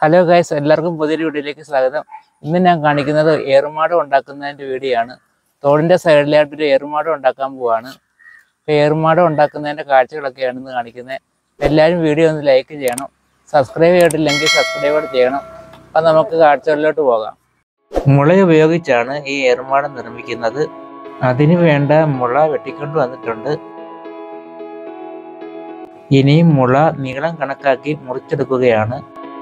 hello guys എല്ലാവർക്കും പുതിയൊരു വീഡിയോയിലേക്ക് സ്വാഗതം ഇന്ന് ഞാൻ കാണിക്കുന്നത് ഏറുമാടം ഉണ്ടാക്കുന്നതിൻ്റെ വീഡിയോ ആണ് തോടിൻ്റെ സൈഡിലായിട്ടൊരു ഏറുമാടം ഉണ്ടാക്കാൻ പോവാണ് അപ്പോൾ ഏറുമാടം ഉണ്ടാക്കുന്നതിൻ്റെ കാഴ്ചകളൊക്കെയാണ് ഇന്ന് കാണിക്കുന്നത് എല്ലാവരും വീഡിയോ ഒന്ന് ലൈക്ക് ചെയ്യണം സബ്സ്ക്രൈബ് ചെയ്തിട്ടില്ലെങ്കിൽ സബ്സ്ക്രൈബ് കൂടെ ചെയ്യണം അപ്പം നമുക്ക് കാഴ്ചകളിലോട്ട് പോകാം മുള ഉപയോഗിച്ചാണ് ഈ ഏറുമാടം നിർമ്മിക്കുന്നത് അതിന് വേണ്ട മുള വെട്ടിക്കൊണ്ട് വന്നിട്ടുണ്ട് ഇനിയും മുള നീളം കണക്കാക്കി മുറിച്ചെടുക്കുകയാണ്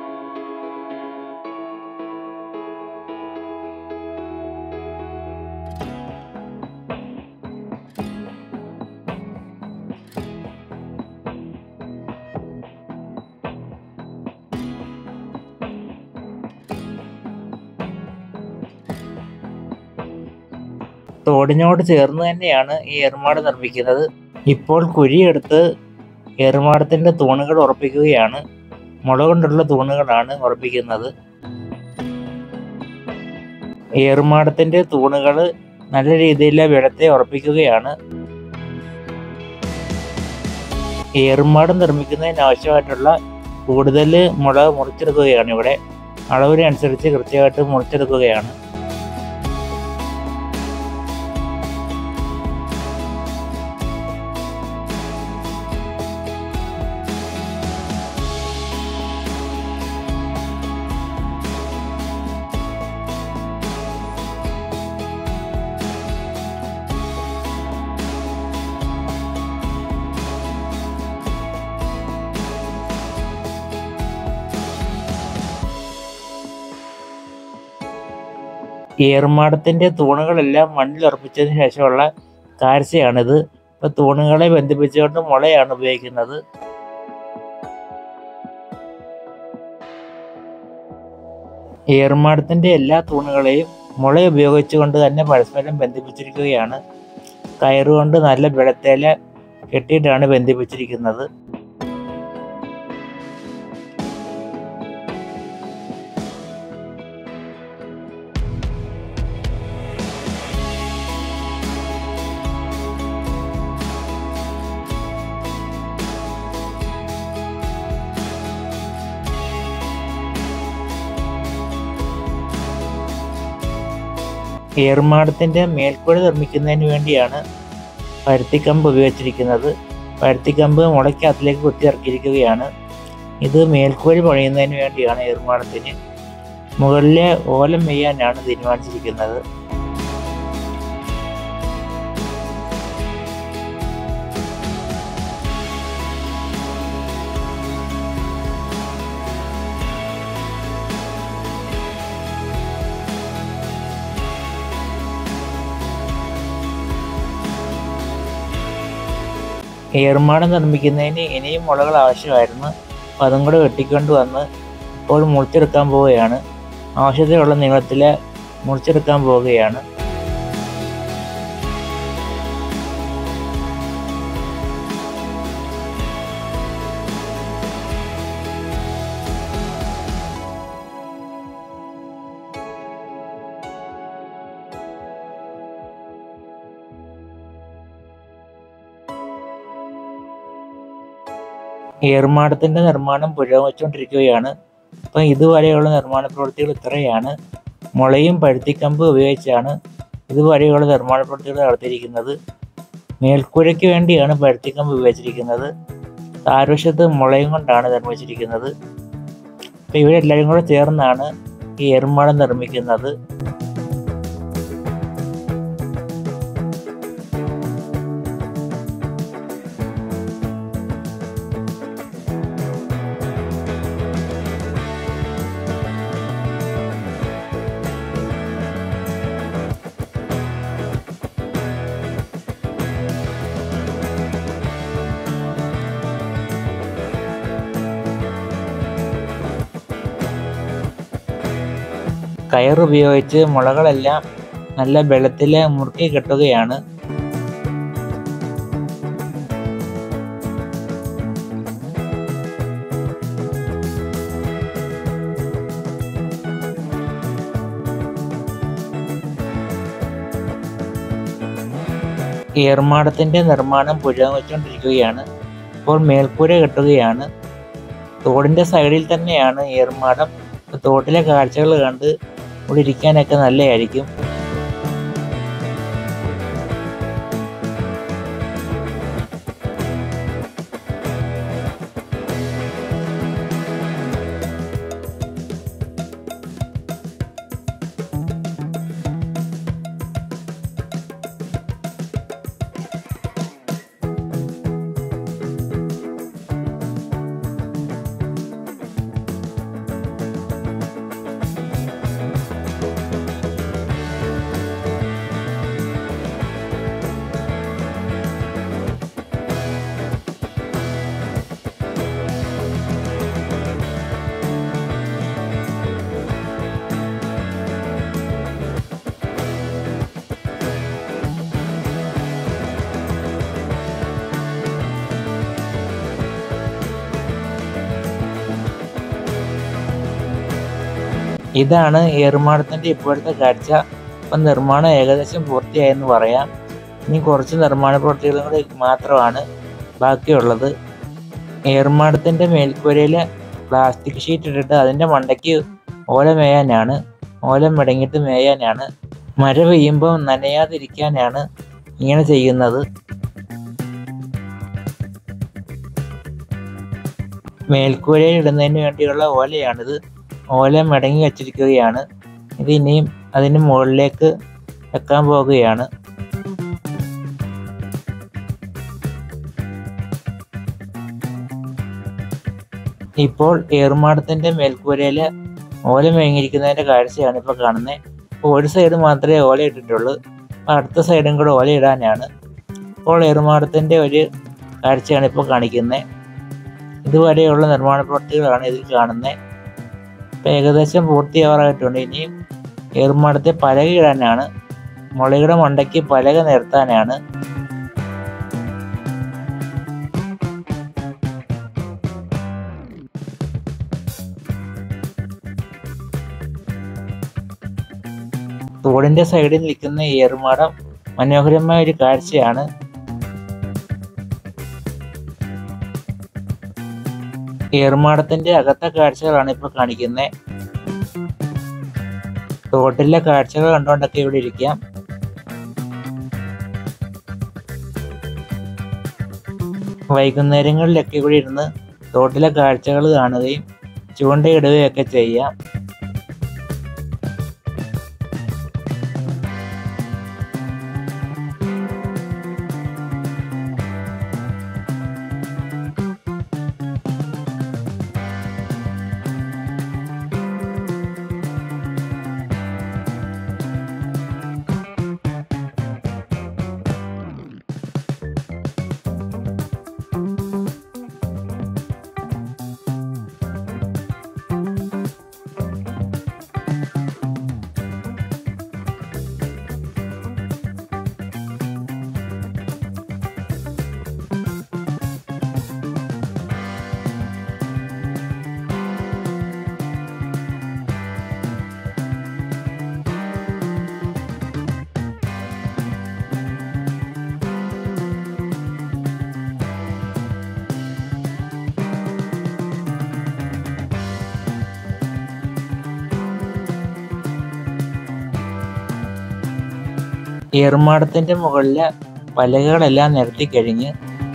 തോടിനോട് ചേർന്ന് തന്നെയാണ് ഈ ഏറുമാട് നിർമ്മിക്കുന്നത് ഇപ്പോൾ കുഴിയെടുത്ത് ഏറുമാടത്തിൻ്റെ തൂണുകൾ ഉറപ്പിക്കുകയാണ് മുള കൊണ്ടുള്ള തൂണുകളാണ് ഉറപ്പിക്കുന്നത് ഏറുമാടത്തിൻ്റെ തൂണുകൾ നല്ല രീതിയിൽ വെള്ളത്തെ ഉറപ്പിക്കുകയാണ് ഏറുമാടം നിർമ്മിക്കുന്നതിന് ആവശ്യമായിട്ടുള്ള കൂടുതൽ മുള മുറിച്ചെടുക്കുകയാണ് ഇവിടെ അളവിനനുസരിച്ച് കൃത്യമായിട്ട് മുറിച്ചെടുക്കുകയാണ് ഏറുമാടത്തിൻ്റെ തൂണുകളെല്ലാം മണ്ണിൽ ഉറപ്പിച്ചതിന് ശേഷമുള്ള കാഴ്ചയാണിത് ഇപ്പോൾ തൂണുകളെ ബന്ധിപ്പിച്ചുകൊണ്ട് മുളയാണ് ഉപയോഗിക്കുന്നത് ഏറുമാടത്തിൻ്റെ എല്ലാ തൂണുകളെയും മുള ഉപയോഗിച്ചുകൊണ്ട് തന്നെ പരസ്പരം ബന്ധിപ്പിച്ചിരിക്കുകയാണ് കയറുകൊണ്ട് നല്ല വെള്ളത്തേല കെട്ടിയിട്ടാണ് ബന്ധിപ്പിച്ചിരിക്കുന്നത് ഏറുമാടത്തിൻ്റെ മേൽക്കൂര നിർമ്മിക്കുന്നതിന് വേണ്ടിയാണ് പരുത്തിക്കമ്പ് ഉപയോഗിച്ചിരിക്കുന്നത് പരുത്തിക്കമ്പ് മുളയ്ക്കകത്തിലേക്ക് കുത്തി ഇറക്കിയിരിക്കുകയാണ് ഇത് മേൽക്കൂര പണിയുന്നതിന് വേണ്ടിയാണ് ഏറുമാടത്തിന് മുകളിലെ ഓലം മെയ്യാനാണ് തീരുമാനിച്ചിരിക്കുന്നത് ഏറുമാടം നിർമ്മിക്കുന്നതിന് ഇനിയും മുളകൾ ആവശ്യമായിരുന്നു അപ്പോൾ അതും കൂടെ വെട്ടിക്കൊണ്ട് വന്ന് ഇപ്പോൾ മുറിച്ചെടുക്കാൻ പോവുകയാണ് ആവശ്യത്തിനുള്ള നീളത്തിൽ മുറിച്ചെടുക്കാൻ പോവുകയാണ് ഏറുമാടത്തിൻ്റെ നിർമ്മാണം പുരോഗമിച്ചുകൊണ്ടിരിക്കുകയാണ് അപ്പം ഇതുവരെയുള്ള നിർമ്മാണ പ്രവൃത്തികൾ ഇത്രയാണ് മുളയും പഴുത്തിക്കമ്പ് ഉപയോഗിച്ചാണ് ഇതുവരെയുള്ള നിർമ്മാണ പ്രവൃത്തികൾ നടത്തിയിരിക്കുന്നത് മേൽക്കൂരയ്ക്ക് വേണ്ടിയാണ് പഴുത്തിക്കമ്പ് ഉപയോഗിച്ചിരിക്കുന്നത് താഴ്വശത്ത് മുളയും കൊണ്ടാണ് നിർമ്മിച്ചിരിക്കുന്നത് അപ്പം ഇവരെല്ലാവരും കൂടെ ചേർന്നാണ് ഈ ഏറുമാടം നിർമ്മിക്കുന്നത് കയറുപയോഗിച്ച് മുളകളെല്ലാം നല്ല വെള്ളത്തിൽ മുറുക്കി കെട്ടുകയാണ് ഏർമാടത്തിന്റെ നിർമ്മാണം പുരോഗമിച്ചുകൊണ്ടിരിക്കുകയാണ് ഇപ്പോൾ മേൽക്കൂര കെട്ടുകയാണ് തോടിന്റെ സൈഡിൽ തന്നെയാണ് ഏർമാടം അപ്പോൾ തോട്ടിലെ കാഴ്ചകൾ കണ്ട് ഇവിടെ ഇരിക്കാനൊക്കെ നല്ലതായിരിക്കും ഇതാണ് ഏറുമാടത്തിൻ്റെ ഇപ്പോഴത്തെ കാഴ്ച ഇപ്പം നിർമ്മാണം ഏകദേശം പൂർത്തിയായെന്ന് പറയാം ഇനി കുറച്ച് നിർമ്മാണ പ്രവൃത്തികളും കൂടി മാത്രമാണ് ബാക്കിയുള്ളത് ഏറുമാടത്തിൻ്റെ മേൽക്കൂരയിൽ പ്ലാസ്റ്റിക് ഷീറ്റ് ഇട്ടിട്ട് അതിൻ്റെ മണ്ടയ്ക്ക് ഓല മേയാനാണ് ഓല മടങ്ങിയിട്ട് മേയാനാണ് മഴ പെയ്യുമ്പോൾ നനയാതിരിക്കാനാണ് ഇങ്ങനെ ചെയ്യുന്നത് മേൽക്കൂരയിൽ ഇടുന്നതിന് വേണ്ടിയുള്ള ഓലയാണിത് ഓല മടങ്ങി വച്ചിരിക്കുകയാണ് ഇത് ഇനിയും അതിന് മുകളിലേക്ക് വെക്കാൻ പോകുകയാണ് ഇപ്പോൾ ഏറുമാടത്തിന്റെ മേൽക്കൂരയിൽ ഓല മേങ്ങിയിരിക്കുന്നതിന്റെ കാഴ്ചയാണ് ഇപ്പോൾ കാണുന്നത് ഇപ്പോൾ ഒരു സൈഡ് മാത്രമേ ഓല ഇട്ടിട്ടുള്ളൂ അപ്പോൾ അടുത്ത സൈഡും കൂടെ ഓല ഇടാനാണ് ഇപ്പോൾ ഏറുമാടത്തിന്റെ ഒരു കാഴ്ചയാണ് ഇപ്പോൾ കാണിക്കുന്നത് ഇതുവരെയുള്ള നിർമ്മാണ പ്രവൃത്തികളാണ് ഇതിൽ കാണുന്നത് ഇപ്പം ഏകദേശം പൂർത്തിയാവാറായിട്ടുണ്ട് ഇനിയും ഏറുമാടത്തെ പലക ഇടാനാണ് മുളയുടെ മണ്ടയ്ക്ക് പലക നിരത്താനാണ് തോടിന്റെ സൈഡിൽ നിൽക്കുന്ന ഏറുമാടം മനോഹരമായ ഒരു കാഴ്ചയാണ് ഏറുമാടത്തിന്റെ അകത്തെ കാഴ്ചകളാണ് ഇപ്പോൾ കാണിക്കുന്നത് തോട്ടിലെ കാഴ്ചകൾ കണ്ടുകൊണ്ടൊക്കെ ഇവിടെ ഇരിക്കാം വൈകുന്നേരങ്ങളിലൊക്കെ ഇവിടെ ഇരുന്ന് തോട്ടിലെ കാഴ്ചകൾ കാണുകയും ചൂണ്ടയിടുകയൊക്കെ ചെയ്യാം ഏറുമാടത്തിന്റെ മുകളിലെ പലകകളെല്ലാം നിരത്തി കഴിഞ്ഞ്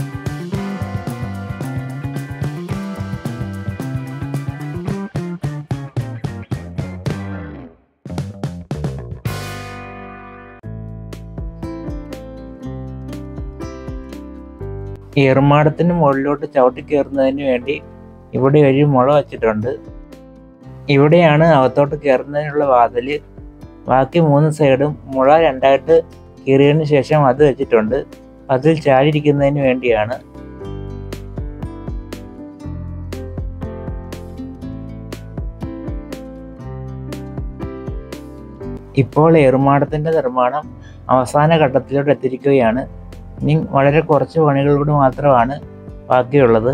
ഏറുമാടത്തിന് മുകളിലോട്ട് ചവിട്ടി കയറുന്നതിന് വേണ്ടി ഇവിടെ ഒരു മുള വച്ചിട്ടുണ്ട് ഇവിടെയാണ് അകത്തോട്ട് കയറുന്നതിനുള്ള വാതില് ബാക്കി മൂന്ന് സൈഡും മുള രണ്ടായിട്ട് കീറിയതിന് ശേഷം അത് വെച്ചിട്ടുണ്ട് അതിൽ ചാടിയിരിക്കുന്നതിന് വേണ്ടിയാണ് ഇപ്പോൾ ഏറുമാടത്തിന്റെ നിർമ്മാണം അവസാന ഘട്ടത്തിലോട്ട് എത്തിയിരിക്കുകയാണ് ഇനി വളരെ കുറച്ച് പണികൾ കൂടി മാത്രമാണ് ബാക്കിയുള്ളത്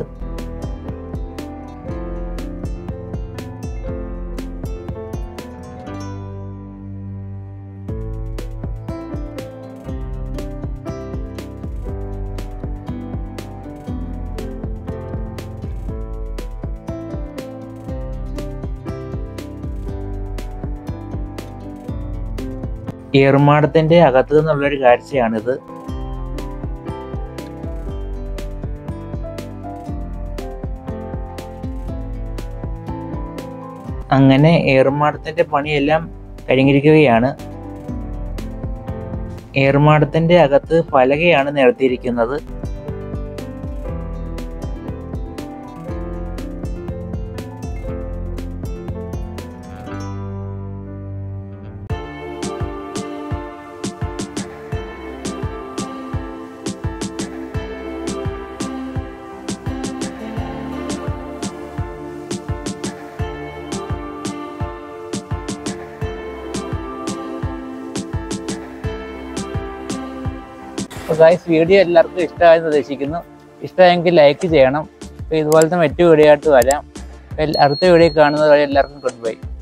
ഏറുമാടത്തിൻ്റെ അകത്തു നിന്നുള്ളൊരു കാഴ്ചയാണിത് അങ്ങനെ ഏറുമാടത്തിൻ്റെ പണിയെല്ലാം കഴിഞ്ഞിരിക്കുകയാണ് ഏറുമാടത്തിൻ്റെ അകത്ത് പലകയാണ് നിരത്തിയിരിക്കുന്നത് അപ്പോൾ ഗൈസ് വീഡിയോ എല്ലാവർക്കും ഇഷ്ടമായെന്ന് ഉദ്ദേശിക്കുന്നു ഇഷ്ടമായെങ്കിൽ ലൈക്ക് ചെയ്യണം അപ്പോൾ ഇതുപോലത്തെ മറ്റു വീഡിയോ ആയിട്ട് വരാം അപ്പോൾ എല്ലാ- അടുത്ത വീഡിയോ കാണുന്നത് വരെ എല്ലാവർക്കും ഗുഡ് ബൈ